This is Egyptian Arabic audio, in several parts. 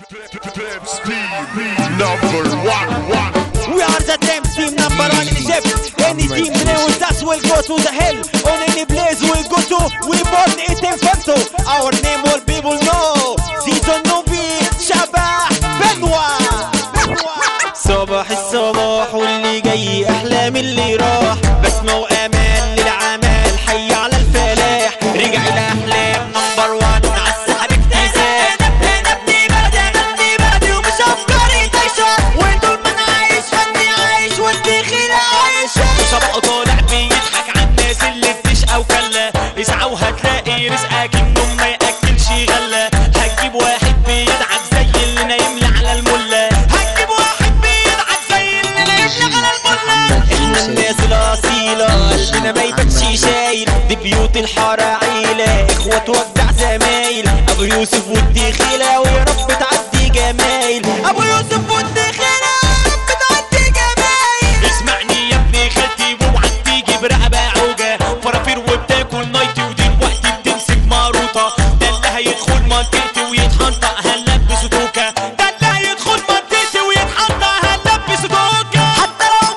Dance TV number one, one. We are the Dream Team number one in Egypt. Any team play with us will go to the hell. On any place we go to, we born it in Femto. Our name all people know. Season Novi, Shabah, Benwa. صباح الصباح واللي جاي احلى من اللي راح بسمة وامان للعمال حي على الفلاح رجع الاحلام نمبر وان على السحاب اكتساح انا ابني بلدي انا ابني بلدي ومش افكاري تايشه وطول ما انا عايش فني عايش والدخيل عايش وسبقه طالع بيضحك على الناس اللي بتشقى وكلا اسعى وهتلاقي رزقك انه ما ياكلش غله هتجيب واحد بيدعك زي اللي نايم لي على المله هتجيب واحد بيدعك زي اللي نايم لي على المله احنا الناس الاصيله قلبنا ما يبكش شايل دي بيوت الحاره عيله اخوات وجع زمايل ابو يوسف والدخيله ويا رب تعدي جمايل ابو يوسف والدخيله يا رب تعدي جمايل اسمعني يا ابني خالتي واوعى تيجي برقبه عوجه فرافير وبتاكل نايتي ودلوقتي بتمسك ماروطه ده اللي هيدخل منطقتي ويتحنطق هنلبسه توكه ده اللي هيدخل منطقتي ويتحنطق هنلبسه توكه حتى لو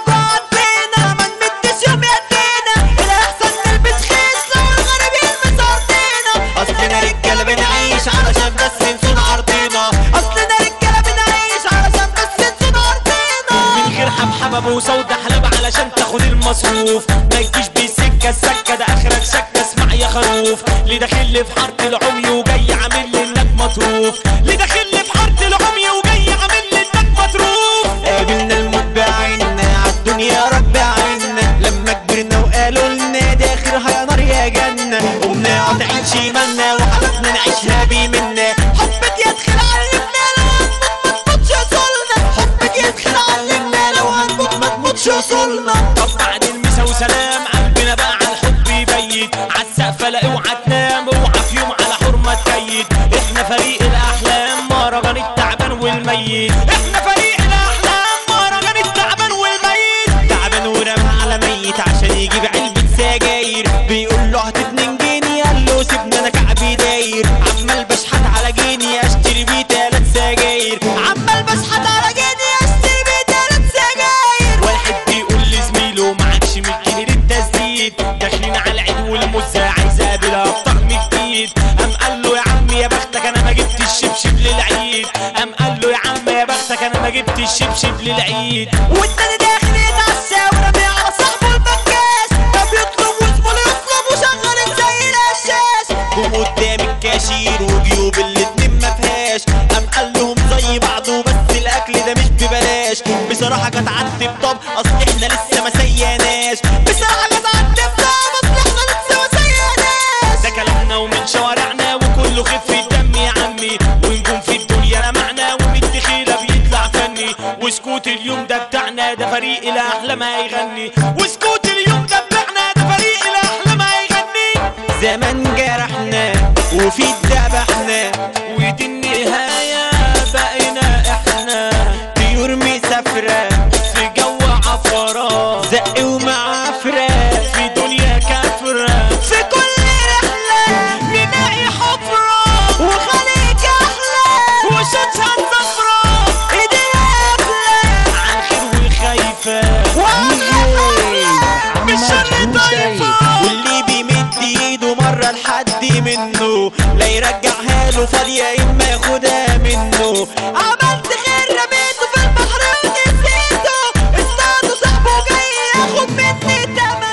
قضينا ما نمدش يوم يدينا الاحسن نلبس خيس لو الغريبين مسارتينا اصلنا رجاله بنعيش علشان بس نسون ارضنا اصلنا رجاله بنعيش علشان بس نسون ارضنا من غير حبحبه وسودة حلب علشان تاخد المصروف ما يجيش بسكه السكه ده اخرك سكه اسمع يا خروف اللي داخل لي في حاره العمي وجاي عامل لي انك مطروف اللي داخل لي في حاره العمي وجاي عامل لي انك مطروف قابلنا الموت بعيننا عالدنيا رب عيننا لما كبرنا وقالوا لنا ده اخرها يا نار يا جنة قمنا قاطعين شمالنا وحبتنا نعيشها بيمنا حبك يدخل علمنا لو هنموت ما تموتش وصولنا حبك يدخل علمنا لو هنموت ما تموتش وصولنا طب بعد المسا وسلام قلبنا بقى على الحب يبيت عالسقف لا اوعى تنام اوعى في يوم على حرمه تكيد احنا فريق الاحلام مهرجان التعبان والميت احنا فريق الاحلام مهرجان التعبان والميت تعبان ورمى على ميت عشان يجيب علبة سجاير بيقول له هات اتنين جنيه قال له سيبني انا كعبي داير عمال بشحت على جنيه اشتري بيه تلات سجاير عمال بشحت على جنيه اشتري بيه تلات سجاير واحد بيقول لزميله معكش 100 جنيه للتسديد داخلين على العيد والمزة عايزة اقابلها بطقم جديد قام قال له يا عم يا بختك انا ما جبت الشبشب للعيد قام قال له يا عم يا بختك انا ما جبت الشبشب للعيد والتاني داخل يتعشى ورمي على صاحبه البكاش طب يطلب وزبون يطلب وشغل زي القشاش قوم قدام الكاشير وجيوب الاتنين ما فيهاش قام قال لهم زي بعضه بس الاكل ده مش ببلاش بصراحه كانت عدي بطب اصل احنا لسه ما سياناش بصراحه كانت عدي بطب اصل احنا لسه ما سياناش ده كلامنا ومن شوارعنا وكله خفة دم يا عمي ونجوم في الدنيا لمعنا ومن الدخيلة بيطلع فني وسكوت اليوم ده بتاعنا ده فريق الأحلام هيغني وسكوت اليوم ده بتاعنا ده فريق الأحلام هيغني زمان جرحنا وفي اتذبحنا ودي النهاية بقينا احنا طيور مسافرة في جو عفرة زق ومعافرة في دنيا كافرة في كل رحلة نلاقي حفرة وخليك أحلى وشوشها الزفرة إيديها قافلة عن خير وخايفة مش اللي طايفة واللي بيمد ايده مرة لحد منه لا يرجعها له فاضية اما ياخدها منه عملت خير رميته في البحر ونسيته اصطادوا صاحبه جاي ياخد مني تمنه